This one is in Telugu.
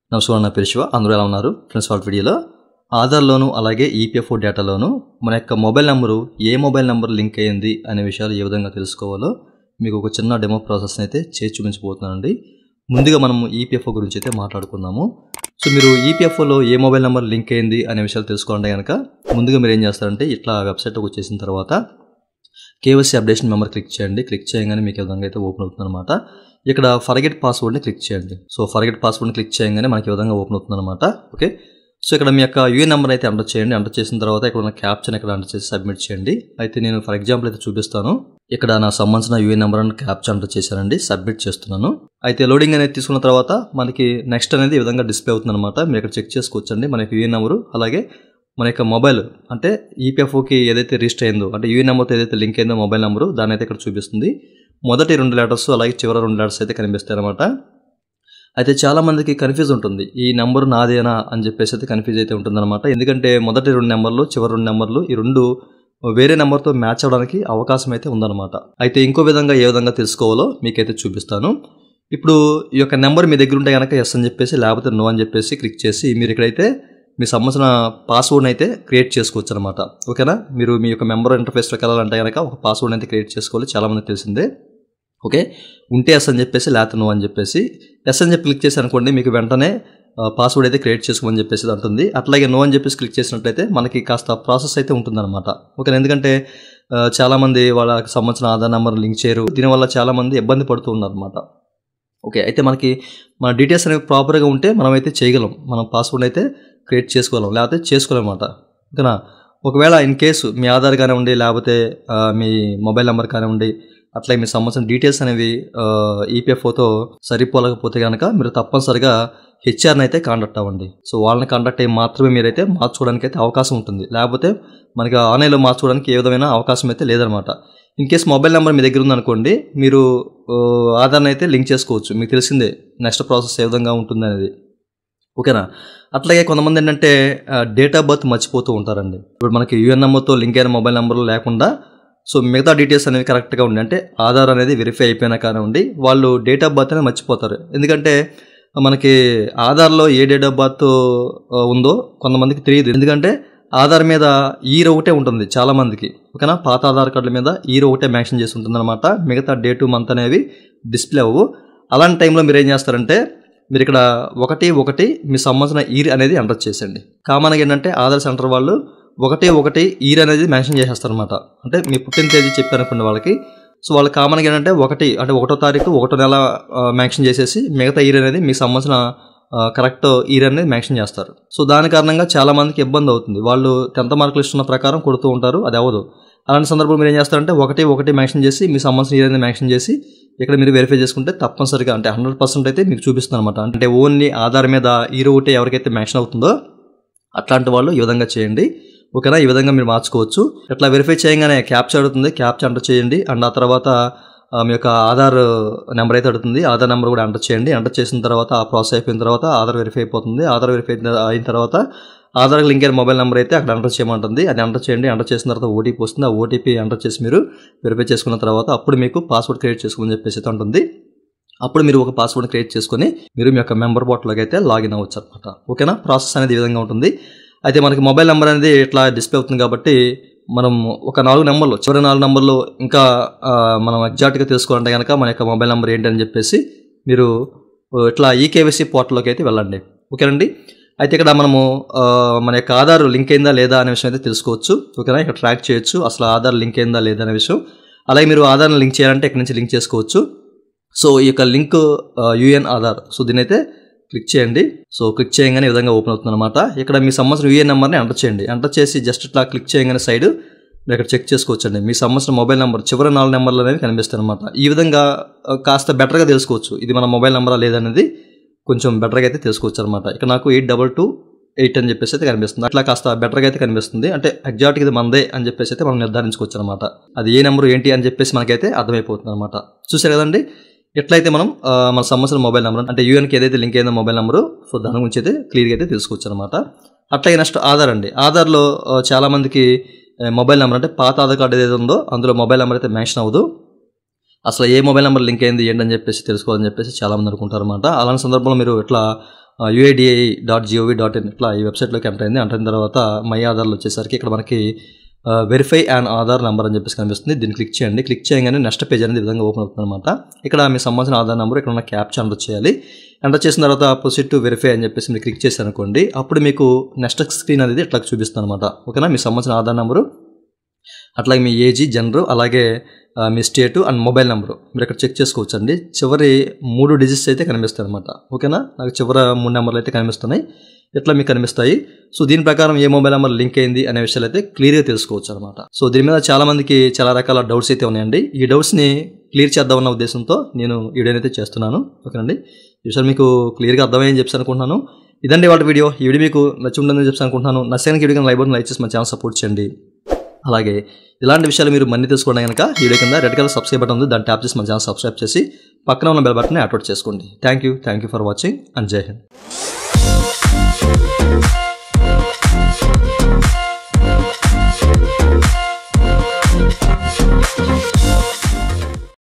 నమస్కారం నా పేరు శివ అందరూ ఎలా ఉన్నారు ఫ్రెండ్స్ వాళ్ళ వీడియోలో ఆధార్లోను అలాగే ఈపీఎఫ్ఓ డేటాలోను మన యొక్క మొబైల్ నెంబరు ఏ మొబైల్ నెంబర్ లింక్ అయ్యింది అనే విషయాలు ఏ విధంగా తెలుసుకోవాలో మీకు ఒక చిన్న డెమో ప్రాసెస్ని అయితే చేసి చూపించబోతున్నానండి ముందుగా మనం ఈపీఎఫ్ఓ గురించి అయితే మాట్లాడుకుందాము సో మీరు ఈపీఎఫ్ఓలో ఏ మొబైల్ నెంబర్ లింక్ అయింది అనే విషయాలు తెలుసుకోవాలంటే కనుక ముందుగా మీరు ఏం చేస్తారంటే ఇట్లా వెబ్సైట్కి వచ్చేసిన తర్వాత కేవైసీ అప్డేషన్ మెంబర్ క్లిక్ చేయండి క్లిక్ చేయగానే మీకు ఈ విధంగా అయితే ఓపెన్ అవుతుంది అనమాట ఇక్కడ ఫర్గెట్ పాస్వర్డ్ని క్లిక్ చేయండి సో ఫర్గెట్ పాస్వర్డ్ని క్లిక్ చేయగానే మనకి ఈ విధంగా ఓపెన్ అవుతుంది అనమాట ఓకే సో ఇక్కడ మీ యొక్క యూఏ నెంబర్ అయితే ఎంటర్ చేయండి ఎంటర్ చేసిన తర్వాత ఇక్కడ ఉన్న క్యాప్చన్ ఇక్కడ ఎంటర్ చేసి సబ్మిట్ చేయండి అయితే నేను ఫర్ ఎగ్జాంపుల్ అయితే చూపిస్తాను ఇక్కడ నా సంబంధించిన యూఏ నెంబర్ అని క్యాప్చర్ ఎంటర్ చేశానండి సబ్మిట్ చేస్తున్నాను అయితే లోడింగ్ అనేది తీసుకున్న తర్వాత మనకి నెక్స్ట్ అనేది ఈ విధంగా డిస్ప్లే అవుతుంది అనమాట మీరు ఇక్కడ చెక్ చేసుకోవచ్చండి మన యొక్క యూఏ నెంబరు అలాగే మన యొక్క మొబైల్ అంటే ఈపీఎఫ్ఓకి ఏదైతే రిజిస్టర్ అయిందో అంటే యూఏ నెంబర్తో ఏదైతే లింక్ అయిందో మొబైల్ నెంబరు దాన్ని అయితే ఇక్కడ చూపిస్తుంది మొదటి రెండు లెటర్స్ అలాగే చివరి రెండు లెటర్స్ అయితే కనిపిస్తాయి అనమాట అయితే చాలా మందికి కన్ఫ్యూజ్ ఉంటుంది ఈ నెంబర్ నాదేనా అని చెప్పేసి అయితే కన్ఫ్యూజ్ అయితే ఉంటుందన్నమాట ఎందుకంటే మొదటి రెండు నెంబర్లు చివరి రెండు నెంబర్లు ఈ రెండు వేరే నెంబర్తో మ్యాచ్ అవ్వడానికి అవకాశం అయితే ఉందన్నమాట అయితే ఇంకో విధంగా ఏ విధంగా తెలుసుకోవాలో మీకైతే చూపిస్తాను ఇప్పుడు ఈ యొక్క నెంబర్ మీ దగ్గర ఉంటే కనుక ఎస్ అని చెప్పేసి లేకపోతే నో అని చెప్పేసి క్లిక్ చేసి మీరు ఇక్కడైతే మీ సంబంధించిన పాస్వర్డ్ని అయితే క్రియేట్ చేసుకోవచ్చు అనమాట ఓకేనా మీరు మీ యొక్క మెంబర్ ఇంటర్ఫేస్లోకి వెళ్ళాలంటే కనుక ఒక పాస్వర్డ్ అయితే క్రియేట్ చేసుకోవాలి చాలామంది తెలిసిందే ఓకే ఉంటే ఎస్ అని చెప్పేసి లేకపోతే నో అని చెప్పేసి ఎస్ అని చెప్పి క్లిక్ చేసి అనుకోండి మీకు వెంటనే పాస్వర్డ్ అయితే క్రియేట్ చేసుకోమని చెప్పేసి అది అంటుంది అట్లాగే నో అని చెప్పేసి క్లిక్ చేసినట్లయితే మనకి కాస్త ప్రాసెస్ అయితే ఉంటుందన్నమాట ఓకే ఎందుకంటే చాలామంది వాళ్ళకి సంబంధించిన ఆధార్ నెంబర్ లింక్ చేయరు దీనివల్ల చాలామంది ఇబ్బంది పడుతూ ఉన్నారన్నమాట ఓకే అయితే మనకి మన డీటెయిల్స్ అనేవి ప్రాపర్గా ఉంటే మనం అయితే చేయగలం మనం పాస్వర్డ్ అయితే క్రియేట్ చేసుకోగలం లేకపోతే చేసుకోలేమన్నమాట ఓకేనా ఒకవేళ ఇన్ కేసు మీ ఆధార్ కానివ్వండి లేకపోతే మీ మొబైల్ నెంబర్ కానివ్వండి అట్లా మీ సంబంధించిన డీటెయిల్స్ అనేవి ఈపీఎఫ్ఓతో సరిపోలేకపోతే కనుక మీరు తప్పనిసరిగా హెచ్ఆర్ని అయితే కాంటాక్ట్ అవ్వండి సో వాళ్ళని కాంటాక్ట్ అయ్యి మాత్రమే మీరైతే మార్చుకోవడానికి అయితే అవకాశం ఉంటుంది లేకపోతే మనకి ఆన్లైన్లో మార్చుకోవడానికి ఏ విధమైన అవకాశం అయితే లేదనమాట ఇన్ కేస్ మొబైల్ నెంబర్ మీ దగ్గర ఉందనుకోండి మీరు ఆధార్ని అయితే లింక్ చేసుకోవచ్చు మీకు తెలిసిందే నెక్స్ట్ ప్రాసెస్ ఏ విధంగా ఉంటుంది అనేది ఓకేనా అట్లాగే కొంతమంది ఏంటంటే డేట్ ఆఫ్ బర్త్ మర్చిపోతూ ఉంటారండి ఇప్పుడు మనకి యూఎన్ నెంబర్తో లింక్ అయిన మొబైల్ నెంబర్లు లేకుండా సో మిగతా డీటెయిల్స్ అనేవి కరెక్ట్గా ఉండి అంటే ఆధార్ అనేది వెరిఫై అయిపోయినా కానివ్వండి వాళ్ళు డేట్ ఆఫ్ బర్త్ అనేది మర్చిపోతారు ఎందుకంటే మనకి ఆధార్లో ఏ డేట్ ఆఫ్ బర్త్ ఉందో కొంతమందికి తెలియదు ఎందుకంటే ఆధార్ మీద ఈర్ ఒకటే ఉంటుంది చాలా మందికి ఓకేనా పాత ఆధార్ కార్డుల మీద ఈర్ ఒకటే మెన్షన్ చేసి ఉంటుంది అనమాట మిగతా డేటు మంత్ అనేవి డిస్ప్లే అవ్వు అలాంటి టైంలో మీరు ఏం చేస్తారంటే మీరు ఇక్కడ ఒకటి ఒకటి మీ సంబంధించిన ఈర్ అనేది ఎంటర్ చేసేయండి కామన్గా ఏంటంటే ఆధార్ సెంటర్ వాళ్ళు ఒకటి ఒకటి ఈర్ అనేది మెన్షన్ చేసేస్తారు అనమాట అంటే మీ పుట్టిన తేదీ చెప్పారనుకోండి వాళ్ళకి సో వాళ్ళు కామన్గా ఏంటంటే ఒకటి అంటే ఒకటో తారీఖు ఒకటో నెల మెన్షన్ చేసేసి మిగతా ఈర్ అనేది మీకు సంబంధించిన కరెక్ట్ ఈర్ అనేది మెన్షన్ చేస్తారు సో దాని కారణంగా చాలా మందికి ఇబ్బంది అవుతుంది వాళ్ళు టెన్త్ మార్కులు ఇస్తున్న ప్రకారం కొడుతూ ఉంటారు అది అవ్వదు అలాంటి సందర్భంలో మీరు ఏం చేస్తారంటే ఒకటి ఒకటి మెన్షన్ చేసి మీ సంబంధించిన ఈర్ అనేది మెన్షన్ చేసి ఇక్కడ మీరు వెరిఫై చేసుకుంటే తప్పనిసరిగా అంటే హండ్రెడ్ పర్సెంట్ అయితే మీకు చూపిస్తుంది అనమాట అంటే ఓన్లీ ఆధార్ మీద ఈరో ఒకటి ఎవరికైతే మెన్షన్ అవుతుందో అట్లాంటి వాళ్ళు ఈ విధంగా చేయండి ఓకేనా ఈ విధంగా మీరు మార్చుకోవచ్చు ఇట్లా వెరిఫై చేయగానే క్యాప్చర్ అడుగుతుంది క్యాప్చర్ ఎంటర్ చేయండి అండ్ ఆ తర్వాత మీ యొక్క ఆధార్ నెంబర్ అయితే అడుగుతుంది ఆధార్ నెంబర్ కూడా ఎంటర్ చేయండి ఎంటర్ చేసిన తర్వాత ఆ ప్రాసెస్ అయిపోయిన తర్వాత ఆధార్ వెరిఫై అయిపోతుంది ఆధార్ వెరిఫై అయిన తర్వాత ఆధార్ లింక్ అయిన మొబైల్ నెంబర్ అయితే అక్కడ ఎంటర్ చేయమంటుంది అది ఎంటర్ చేయండి ఎంటర్ చేసిన తర్వాత ఓటీపీ వస్తుంది ఆ ఓటీపీ ఎంటర్ చేసి మీరు వెరిఫై చేసుకున్న తర్వాత అప్పుడు మీకు పాస్వర్డ్ క్రియేట్ చేసుకోమని చెప్పేసి అయితే ఉంటుంది అప్పుడు మీరు ఒక పాస్వర్డ్ క్రియేట్ చేసుకొని మీరు మీ యొక్క మెంబర్ పోర్టల్కి అయితే లాగిన్ అవ్వచ్చు అనమాట ఓకేనా ప్రాసెస్ అనేది ఈ విధంగా ఉంటుంది అయితే మనకి మొబైల్ నెంబర్ అనేది ఇట్లా డిస్ప్లే అవుతుంది కాబట్టి మనం ఒక నాలుగు నెంబర్లు చివరి నాలుగు నెంబర్లు ఇంకా మనం ఎగ్జాక్ట్గా తెలుసుకోవాలంటే కనుక మన యొక్క మొబైల్ నెంబర్ ఏంటి అని చెప్పేసి మీరు ఇట్లా ఈకేవైసీ పోర్టల్లోకి అయితే వెళ్ళండి ఓకేనండి అయితే ఇక్కడ మనము మన యొక్క ఆధార్ లింక్ అయిందా లేదా అనే విషయం అయితే తెలుసుకోవచ్చు ఓకేనా ఇక్కడ ట్రాక్ చేయొచ్చు అసలు ఆధార్ లింక్ అయిందా లేదా అనే విషయం అలాగే మీరు ఆధార్ని లింక్ చేయాలంటే ఇక్కడ నుంచి లింక్ చేసుకోవచ్చు సో ఈ యొక్క లింక్ యూఎన్ ఆధార్ సో దీని అయితే క్లిక్ చేయండి సో క్లిక్ చేయగానే ఈ విధంగా ఓపెన్ అవుతుంది అనమాట ఇక్కడ మీ సంబంధించిన యూఏఎన్ నెంబర్ని ఎంటర్ చేయండి ఎంటర్ చేసి జస్ట్ ఇట్లా క్లిక్ చేయగానే సైడ్ మీరు ఇక్కడ చెక్ చేసుకోవచ్చండి మీ సంబంధించిన మొబైల్ నెంబర్ చివరి నాలుగు నెంబర్లు అనేవి కనిపిస్తాయి అనమాట ఈ విధంగా కాస్త బెటర్గా తెలుసుకోవచ్చు ఇది మన మొబైల్ నెంబరా లేదనేది కొంచెం బెటర్గా అయితే తెలుసుకోవచ్చు అనమాట ఇక్కడ నాకు ఎయిట్ డబల్ టూ ఎయిట్ అని చెప్పేసి అయితే కనిపిస్తుంది అట్లా కాస్త బెటర్గా అయితే కనిపిస్తుంది అంటే ఎగ్జాక్ట్గా ఇది మందే అని చెప్పేసి అయితే మనం నిర్ధారించుకోవచ్చు అనమాట అది ఏ నెంబర్ ఏంటి అని చెప్పేసి మనకైతే అర్థమైపోతుంది అనమాట చూసారు కదండి ఎట్లయితే మనం మన సంబంధించిన మొబైల్ నెంబర్ అంటే యూఎన్కి ఏదైతే లింక్ అయిందో మొబైల్ నెంబరు సో దాని గురించి అయితే క్లియర్గా అయితే తెలుసుకోవచ్చు అనమాట అట్లాగే నెక్స్ట్ ఆధార్ అండి ఆధార్లో చాలామందికి మొబైల్ నెంబర్ అంటే పాత ఆధార్ కార్డు ఏదైతే ఉందో అందులో మొబైల్ నెంబర్ అయితే మెన్షన్ అవ్వదు అసలు ఏ మొబైల్ నెంబర్ లింక్ అయింది ఏంటని చెప్పేసి తెలుసుకోవాలని చెప్పేసి చాలామంది అనుకుంటారు అనమాట అలాంటి సందర్భంలో మీరు ఇట్లా UIDAI dot gov dot in ఇట్లా ఈ వెబ్సైట్లోకి ఎంటర్ అయింది ఎంటర్ అయిన తర్వాత మై ఆధార్లో వచ్చేసరికి ఇక్కడ మనకి వెరిఫై అండ్ ఆధార్ నెంబర్ అని చెప్పేసి కనిపిస్తుంది దీన్ని క్లిక్ చేయండి క్లిక్ చేయగానే నెక్స్ట్ పేజ్ అనేది ఈ విధంగా ఓపెన్ అవుతుంది అనమాట ఇక్కడ మీకు సంబంధించిన ఆధార్ నెంబర్ ఇక్కడ ఉన్న క్యాప్చర్ ఎంటర్ చేయాలి ఎంటర్ చేసిన తర్వాత ప్రొసీడ్ టు వెరిఫై అని చెప్పేసి మీరు క్లిక్ చేశారు అనుకోండి అప్పుడు మీకు నెక్స్ట్ స్క్రీన్ అనేది ఇట్లా చూపిస్తుంది అనమాట ఓకేనా మీకు సంబంధించిన ఆధార్ నెంబరు అట్లాగే మీ ఏజీ జనరు అలాగే ఆ, మీ స్టేటు అండ్ మొబైల్ నెంబరు మీరు ఇక్కడ చెక్ చేసుకోవచ్చు అండి చివరి మూడు డిజిట్స్ అయితే కనిపిస్తాయి అనమాట ఓకేనా నాకు చివరి మూడు నెంబర్లు అయితే కనిపిస్తున్నాయి ఇట్లా మీకు కనిపిస్తాయి సో దీని ప్రకారం ఏ మొబైల్ నెంబర్ లింక్ అయింది అనే విషయాలు అయితే క్లియర్గా తెలుసుకోవచ్చు అనమాట సో దీని మీద చాలా మందికి చాలా రకాల డౌట్స్ అయితే ఉన్నాయండి ఈ డౌట్స్ని క్లియర్ చేద్దామన్న ఉద్దేశంతో నేను ఈ వీడియోని అయితే చేస్తున్నాను ఓకేనండి ఈ విషయాలు మీకు క్లియర్గా అర్థమయ్యని చెప్పి అనుకుంటున్నాను ఇదండి వాటి వీడియో ఈ వీడియో మీకు నచ్చి ఉంటుందని చెప్పి అనుకుంటున్నాను నచ్చానికి వీడియో లైక్ బటన్ లైక్ చేసి మా ఛానల్ సపోర్ట్ చేయండి అలాగే ఇలాంటి విషయాలు మీరు మన్ని తెలుసుకోవడం కనుక ఈ వీడియో కింద రెడ్ కలర్ సబ్స్క్రైబ్ బటన్ ఉంది దాన్ని ట్యాప్ చేసి మన ఛానల్ సబ్స్క్రైబ్ చేసి పక్కన ఉన్న బెల్ బటన్ని యాక్టివేట్ చేసుకోండి thank you thank you for watching and జై హింద్